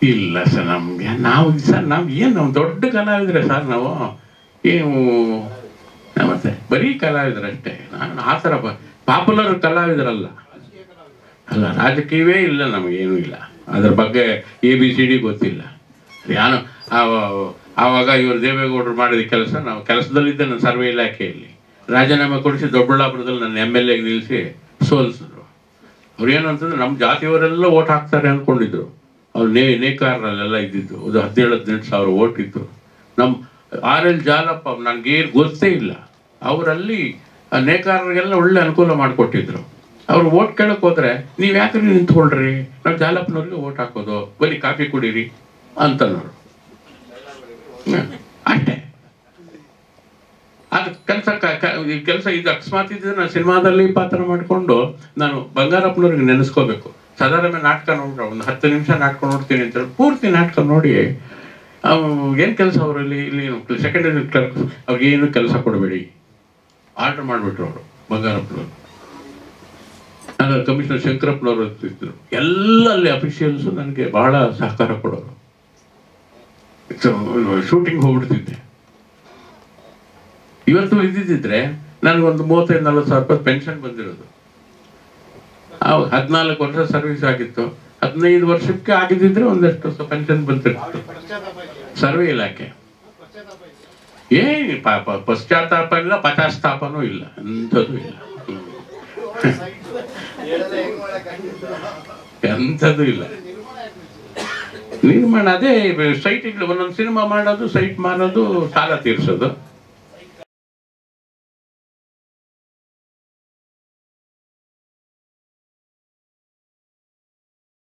ಇಲ್ಲ ಸರ್ ನಮಗೆ ನಾವು ಸರ್ ನಾವು ಏನು ನಾವು ದೊಡ್ಡ ಕಲಾವಿದ್ರೆ ಸರ್ ನಾವು ಏನು ಮತ್ತೆ ಬರೀ ಕಲಾವಿದರಷ್ಟೇ ನಾನು ಆ ಥರ ಪಾಪ್ಯುಲರ್ ಕಲಾವಿದರಲ್ಲ ಅಲ್ಲ ರಾಜಕೀಯವೇ ಇಲ್ಲ ನಮಗೇನೂ ಇಲ್ಲ ಅದ್ರ ಬಗ್ಗೆ ಎ ಬಿ ಸಿ ಡಿ ಗೊತ್ತಿಲ್ಲ ಯಾನು ಆವ- ಆವಾಗ ಇವರು ದೇವೇಗೌಡರು ಮಾಡಿದ ಕೆಲಸ ನಾವು ಕೆಲಸದಲ್ಲಿದ್ದೆ ನನ್ನ ಸರ್ವೆ ಇಲಾಖೆಯಲ್ಲಿ ರಾಜೀನಾಮೆ ಕೊಡಿಸಿ ದೊಡ್ಡಬಳ್ಳಾಪುರದಲ್ಲಿ ನನ್ನ ಎಮ್ ಎಲ್ ಎಗೆ ನಿಲ್ಲಿಸಿ ಸೋಲಿಸಿದ್ರು ಅವ್ರು ಏನು ಅಂತಂದ್ರೆ ನಮ್ಮ ಜಾತಿಯವರೆಲ್ಲ ಓಟ್ ಹಾಕ್ತಾರೆ ಅಂದ್ಕೊಂಡಿದ್ರು ಅವ್ರು ನೇ ನೇಕಾರರಲ್ಲೆಲ್ಲ ಇದ್ದಿದ್ದು ಅದು ಹದಿನೇಳು ಹದಿನೆಂಟು ಸಾವಿರ ಓಟ್ ಇತ್ತು ನಮ್ಮ ಆರ್ ಎಲ್ ಜಾಲಪ್ಪ ನನಗೇನು ಗೊತ್ತೇ ಇಲ್ಲ ಅವರಲ್ಲಿ ಆ ನೇಕಾರರಿಗೆಲ್ಲ ಒಳ್ಳೆ ಅನುಕೂಲ ಮಾಡಿಕೊಟ್ಟಿದ್ರು ಅವ್ರು ಓಟ್ ಕೇಳಕ್ ಹೋದ್ರೆ ನೀವು ಯಾಕ್ರಿ ನಿಂತ್ಕೊಳ್ರಿ ನಾವು ಜಾಲಪ್ಪನವ್ರಿಗೆ ಓಟ್ ಹಾಕೋದು ಬರೀ ಕಾಫಿ ಕುಡೀರಿ ಅಂತನೋರು ಹ್ಮ್. ಅಷ್ಟೇ ಅದು ಕೆಲಸ ಕೆಲಸ ಇದು ಅಕಸ್ಮಾತ್ ಇದ್ರೆ ನಾನು ಸಿನಿಮಾದಲ್ಲಿ ಪಾತ್ರ ಮಾಡಿಕೊಂಡು ನಾನು ಬಂಗಾರಪ್ಪನವ್ರಿಗೆ ನೆನೆಸ್ಕೋಬೇಕು ಸಾಧಾರಣ ನಾಟಕ ನೋಡ್ರೆ ಒಂದು ಹತ್ತು ನಿಮಿಷ ನಾಟಕ ನೋಡ್ತೀನಿ ಅಂತ ಹೇಳಿ ಪೂರ್ತಿ ನಾಟಕ ನೋಡಿ ಏನು ಕೆಲಸ ಅವರಲ್ಲಿ ಇಲ್ಲಿ ಸೆಕೆಂಡರಿ ಕ್ಲರ್ಕ್ ಅವ್ರಿಗೆ ಏನು ಕೆಲಸ ಕೊಡಬೇಡಿ ಆರ್ಡರ್ ಮಾಡಿಬಿಟ್ರು ಅವರು ಬಂಗಾರಪ್ಪನವರು ಆಗ ಕಮಿಷನರ್ ಶಂಕರಪ್ಪನವರು ಇದ್ರು ಎಲ್ಲ ಅಲ್ಲಿ ಅಫಿಷಿಯಲ್ಸ್ ನನಗೆ ಬಹಳ ಸಹಕಾರ ಕೊಡೋರು ಶೂಟಿಂಗ್ ಹೋಗ್ಬಿಡ್ತಿದ್ದೆ ಇವತ್ತು ಇದ್ದಿದ್ದಿದ್ರೆ ನನಗೊಂದು ಮೂವತ್ತೈದು ನಲ್ವತ್ತು ಸಾವಿರ ರೂಪಾಯಿ ಪೆನ್ಷನ್ ಬಂದಿರೋದು ಆವಾಗ ಹದಿನಾಲ್ಕು ವರ್ಷ ಸರ್ವಿಸ್ ಆಗಿತ್ತು ಹದಿನೈದು ವರ್ಷಕ್ಕೆ ಆಗಿದ್ದಿದ್ರೆ ಒಂದಷ್ಟು ಪೆನ್ಷನ್ ಬಂದಿರ್ತಿತ್ತು ಸರ್ವೆ ಇಲಾಖೆ ಏನು ಪಾಪ ಪಶ್ಚಾತ್ತಾಪ ಇಲ್ಲ ಪಚಾಸ್ತಾಪನೂ ಇಲ್ಲ ಎಂಥದ್ದು ಇಲ್ಲ ಹ್ಮ್. ಎಂಥದ್ದು ಇಲ್ಲ ನಿರ್ಮಾಣ ಅದೇ ಸೈಟ್ಗಳು ಒಂದೊಂದು ಸಿನಿಮಾ ಮಾಡೋದು ಸೈಟ್ ಮಾರೋದು ಸಾಲ ತೀರ್ಸೋದು